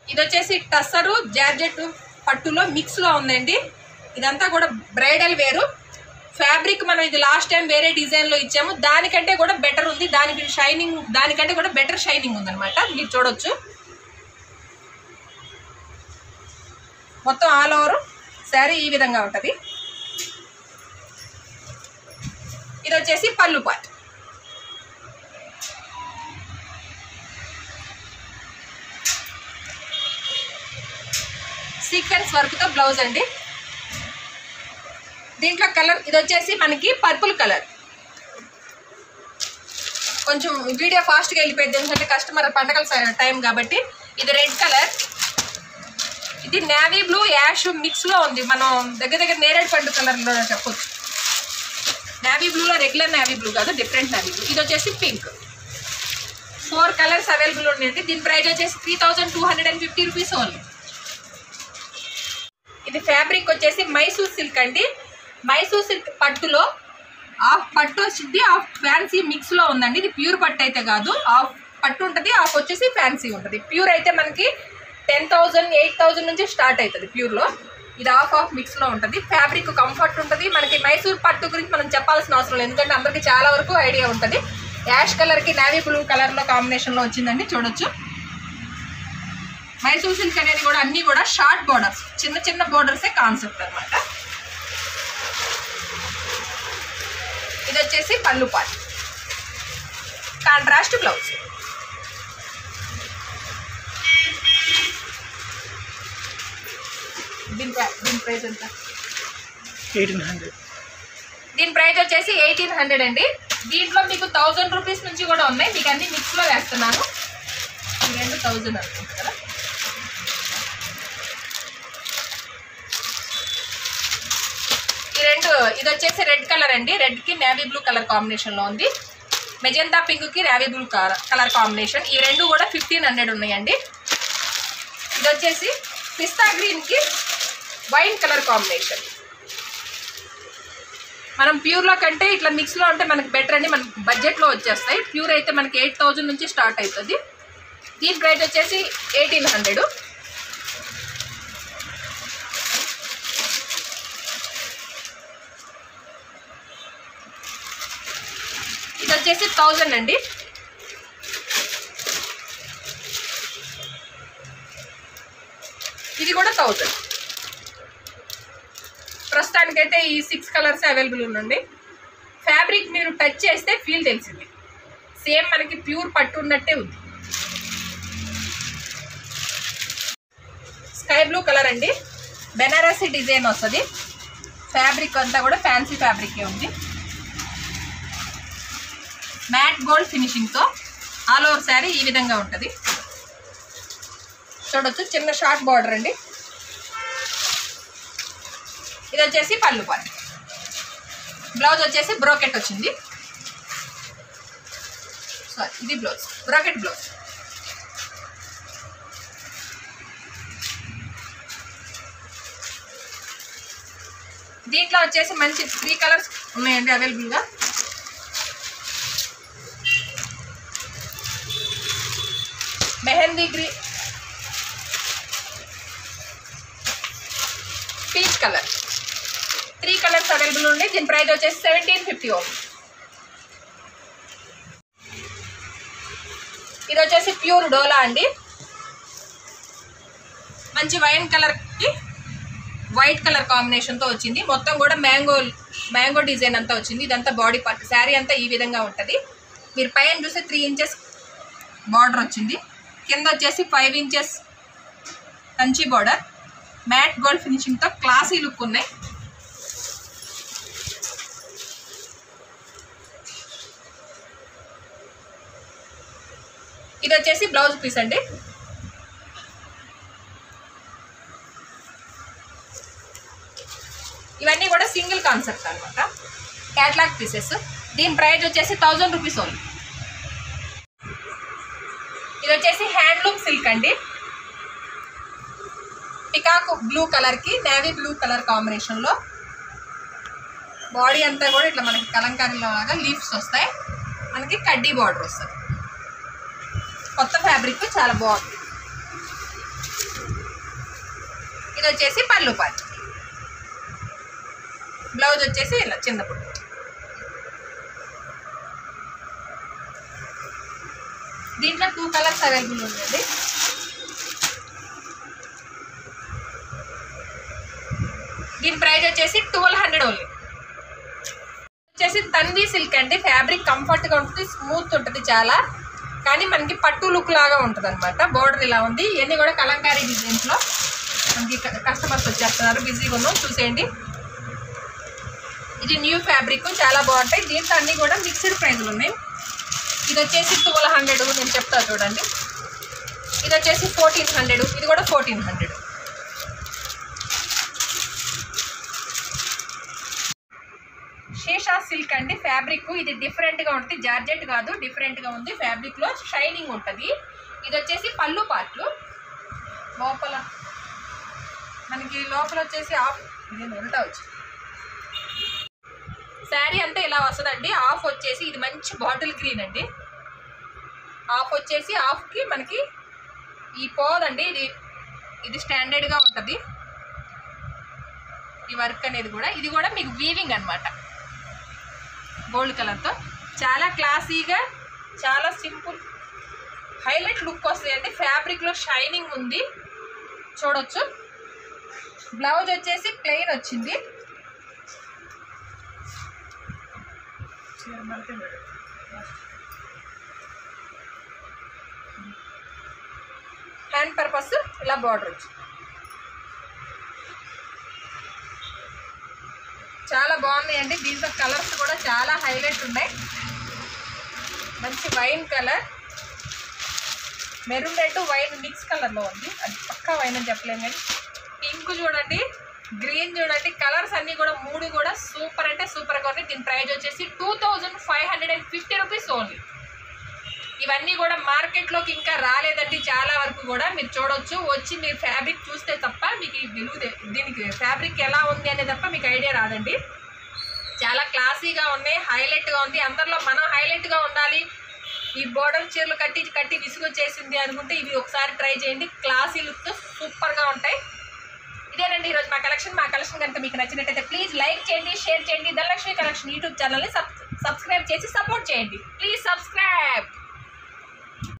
ఇది వచ్చేసి టస్సరు జార్జెట్ పట్టులో మిక్స్లో ఉందండి ఇదంతా కూడా బ్రైడల్ వేరు ఫ్యాబ్రిక్ మనం ఇది లాస్ట్ టైం వేరే డిజైన్లో ఇచ్చాము దానికంటే కూడా బెటర్ ఉంది దానికి షైనింగ్ దానికంటే కూడా బెటర్ షైనింగ్ ఉందన్నమాట మీరు చూడొచ్చు మొత్తం ఆల్ ఓవర్ శారీ ఈ విధంగా ఉంటుంది ఇది వచ్చేసి పళ్ళు పార్ట్ సీక్వెన్స్ వర్క్తో బ్లౌజ్ అండి దీంట్లో కలర్ ఇది వచ్చేసి మనకి పర్పుల్ కలర్ కొంచెం వీడియో ఫాస్ట్గా వెళ్ళిపోయింది ఎందుకంటే కస్టమర్ పండగల స- టైం కాబట్టి ఇది రెడ్ కలర్ ఇది నేవీ బ్లూ యాష్ మిక్స్లో ఉంది మనం దగ్గర దగ్గర నేరేడు పండు కలర్లో చెప్పొచ్చు నేవీ బ్లూలో రెగ్యులర్ నేవీ బ్లూ కాదు డిఫరెంట్ నేవీ బ్లూ ఇది వచ్చేసి పింక్ ఫోర్ కలర్స్ అవైలబుల్ ఉన్నాయండి దీని ప్రైస్ వచ్చేసి three thousand two hundred and fifty rupees only ఇది ఫ్యాబ్రిక్ వచ్చేసి మైసూర్ సిల్క్ అండి మైసూర్ సిల్క్ పట్టులో హాఫ్ పట్టు వచ్చింది హాఫ్ ఫ్యాన్సీ మిక్స్లో ఉందండి ఇది ప్యూర్ పట్టు అయితే కాదు హాఫ్ పట్టు ఉంటుంది హాఫ్ వచ్చేసి ఫ్యాన్సీ ఉంటుంది ప్యూర్ అయితే మనకి టెన్ థౌజండ్ ఎయిట్ థౌజండ్ నుంచి స్టార్ట్ అవుతుంది ప్యూర్లో ఇది హాఫ్ హాఫ్ మిక్స్లో ఉంటుంది ఫ్యాబ్రిక్ కంఫర్ట్ ఉంటుంది మనకి మైసూర్ పట్టు గురించి మనం చెప్పాల్సిన అవసరం లేదు ఎందుకంటే అందరికీ చాలా వరకు ఐడియా ఉంటుంది యాష్ కలర్కి నావీ బ్లూ కలర్లో కాంబినేషన్లో వచ్చిందండి చూడొచ్చు మైసూర్ సిల్క్ అనేది కూడా అన్నీ కూడా షార్ట్ బోర్డర్స్ చిన్న చిన్న బోర్డర్సే కాన్సెప్ట్ అన్నమాట ఇది వచ్చేసి పళ్ళు పాట్ కాంట్రాస్ట్ బ్లౌజ్ దీని ప్ర- దీని ప్రైస్ ఎంత ఎయిటీన్ హండ్రెడ్ దీని ప్రైస్ వచ్చేసి ఎయిటీన్ హండ్రెడ్ అండి దీంట్లో మీకు థౌజండ్ రూపీస్ నుంచి కూడా ఉన్నాయి మీకు అన్ని మిక్స్లో వేస్తున్నాను ఈ రెండు థౌజండ్ అనుకుంటా కదా ఈ రెండు ఇది వచ్చేసి రెడ్ కలర్ అండి రెడ్ కి నేవీ బ్లూ కలర్ కాంబినేషన్ లో ఉంది మెజెంతా పింక్ కి నేవీ బ్లూ కలర్ కాంబినేషన్ ఈ రెండు కూడా ఫిఫ్టీన్ హండ్రెడ్ ఉన్నాయండి ఇది వచ్చేసి పిస్తా గ్రీన్ కి వైన్ కలర్ కాంబినేషన్ మనం ప్యూర్లో కంటే ఇట్లా మిక్స్లో ఉంటే మనకి బెటర్ అండి మనకి బడ్జెట్లో వచ్చేస్తాయి ప్యూర్ అయితే మనకి ఎయిట్ థౌజండ్ నుంచి స్టార్ట్ అవుతుంది దీని ప్రైస్ వచ్చేసి ఎయిటీన్ హండ్రెడ్ ఇది వచ్చేసి థౌజండ్ అండి ఇది కూడా థౌజండ్ ప్రస్తుతానికైతే ఈ సిక్స్ కలర్స్ అవైలబుల్ ఉండండి ఫ్యాబ్రిక్ మీరు టచ్ చేస్తే ఫీల్ తెలిసింది సేమ్ మనకి ప్యూర్ పట్టు ఉన్నట్టే ఉంది స్కై బ్లూ కలర్ అండి బెనారసీ డిజైన్ వస్తుంది ఫ్యాబ్రిక్ అంతా కూడా ఫ్యాన్సీ ఫ్యాబ్రికే ఉంది మ్యాట్ గోల్డ్ ఫినిషింగ్తో ఆల్ ఓవర్ శారీ ఈ విధంగా ఉంటుంది చూడొచ్చు చిన్న షార్ట్ బార్డర్ అండి ఇది వచ్చేసి పళ్ళు పాటు బ్లౌజ్ వచ్చేసి బ్రోకెట్ వచ్చింది సారీ ఇది బ్లౌజ్ బ్రోకెట్ బ్లౌజ్ దీంట్లో వచ్చేసి మంచి త్రీ కలర్స్ ఉన్నాయండి అవైలబుల్గా mehndi green peach colour three colours available ఉన్నాయి దీని ప్రైస్ వచ్చేసి సెవెంటీన్ ఫిఫ్టీ ఓమ్ ఇది వచ్చేసి ప్యూర్ డోలా అండి మంచి వైన్ కలర్కి వైట్ కలర్ కాంబినేషన్తో వచ్చింది మొత్తం కూడా మ్యాంగో మ్యాంగో డిజైన్ అంతా వచ్చింది ఇదంతా బాడీ పార్ట్ శారీ అంతా ఈ విధంగా ఉంటుంది మీరు పైన చూస్తే త్రీ ఇంచెస్ బార్డర్ వచ్చింది కింద వచ్చేసి five inches Kanchi border matte gold ఫినిషింగ్తో క్లాసీ లుక్ ఉన్నాయి ఇది వచ్చేసి బ్లౌజ్ పీస్ అండి ఇవన్నీ కూడా సింగిల్ కాన్సెప్ట్ అనమాట క్యాట్లాగ్ పీసెస్ దీని ప్రైస్ వచ్చేసి థౌజండ్ రూపీస్ ఓన్లీ ఇది వచ్చేసి హ్యాండ్లూమ్ సిల్క్ అండి పికాక్ బ్లూ కలర్కి నేవీ బ్లూ కలర్ కాంబినేషన్లో బాడీ అంతా కూడా ఇట్లా మనకి కలంకారీలో లాగా లీవ్స్ వస్తాయి మనకి కడ్డీ బార్డర్ వస్తుంది కొత్త ఫ్యాబ్రిక్ చాలా బాగుంది వచ్చేసి పళ్ళు పాటు బ్లౌజ్ వచ్చేసి ఇలా చిన్నప్పుడు దీంట్లో టూ కలర్స్ అవైలబుల్ ఉందండి దీని ప్రైస్ వచ్చేసి ట్వెల్వ్ హండ్రెడ్ ఓన్లీ వచ్చేసి తంది సిల్క్ అండి ఫ్యాబ్రిక్ కంఫర్ట్గా ఉంటుంది స్మూత్ ఉంటుంది చాలా కానీ మనకి పట్టు లుక్ లాగా ఉంటుంది అనమాట బోర్డర్ ఇలా ఉంది ఇవన్నీ కూడా కలంకారీ డిజైన్స్లో మనకి కస్టమర్స్ వచ్చేస్తున్నారు బిజీగా ఉన్నాం చూసేయండి ఇది న్యూ ఫ్యాబ్రిక్ చాలా బాగుంటాయి దీంట్లో అన్నీ కూడా మిక్స్డ్ ప్రైజ్లు ఉన్నాయి ఇది వచ్చేసి ట్వెల్వ్ హండ్రెడ్ నేను చెప్తా చూడండి ఇది వచ్చేసి ఫోర్టీన్ హండ్రెడ్ ఇది కూడా ఫోర్టీన్ హండ్రెడ్ శేషా సిల్క్ అండి ఫ్యాబ్రిక్ ఇది డిఫరెంట్గా ఉంటుంది జార్జెట్ కాదు డిఫరెంట్గా ఉంది ఫ్యాబ్రిక్లో షైనింగ్ ఉంటుంది ఇది వచ్చేసి పళ్ళు పార్ట్లు లోపల మనకి లోపల వచ్చేసి ఆఫ్ ఇది ఉల్టా వచ్చి శారీ అంతా ఇలా వస్తుందండి ఆఫ్ వచ్చేసి ఇది మంచి బాటిల్ గ్రీన్ అండి ఆఫ్ వచ్చేసి ఆఫ్కి మనకి ఈ పోదండి ఇది ఇది స్టాండర్డ్గా ఉంటుంది ఈ వర్క్ అనేది కూడా ఇది కూడా మీకు వీవింగ్ అన్నమాట గోల్డ్ కలర్తో చాలా క్లాసీగా చాలా సింపుల్ హైలైట్ లుక్ వస్తాయండి ఫ్యాబ్రిక్లో షైనింగ్ ఉంది చూడొచ్చు బ్లౌజ్ వచ్చేసి ప్లెయిన్ వచ్చింది హ్యాండ్ పర్పస్ ఇలా బార్డర్ వచ్చింది చాలా బాగున్నాయండి దీంట్లో కలర్స్ కూడా చాలా హైలైట్ ఉన్నాయి మంచి wine colour maroon red wine mix కలర్లో ఉంది అది పక్కా వైన్ అని చెప్పలేము కానీ పింక్ చూడండి గ్రీన్ చూడండి కలర్స్ అన్నీ కూడా మూడు కూడా సూపర్ అంటే సూపర్గా ఉన్నాయి దీని ప్రైస్ వచ్చేసి two thousand five hundred and fifty rupees only ఇవన్నీ కూడా మార్కెట్లోకి ఇంకా రాలేదండి చాలా వరకు కూడా మీరు చూడొచ్చు వచ్చి మీరు ఫ్యాబ్రిక్ చూస్తే తప్ప మీకు ఈ విలువ తె- దీనికి ఫ్యాబ్రిక్ ఎలా ఉంది అనే తప్ప మీకు ఐడియా రాదండి చాలా క్లాసీగా ఉన్నాయి హైలైట్గా ఉంది అందరిలో మనం హైలైట్గా ఉండాలి ఈ బోర్డర్ చీరలు కట్టి కట్టి విసుగొచ్చేసింది అనుకుంటే ఇవి ఒకసారి ట్రై చేయండి క్లాసీ లుక్తో సూపర్గా ఉంటాయి ఇదేనండి ఈరోజు మా కలెక్షన్ మా కలెక్షన్ కనుక మీకు నచ్చినట్టయితే ప్లీజ్ లైక్ చేయండి షేర్ చేయండి ధనలక్ష్మి కలెక్షన్ యూట్యూబ్ ఛానల్ని సబ్ సబ్స్క్రైబ్ చేసి సపోర్ట్ చేయండి ప్లీజ్ సబ్స్క్రైబ్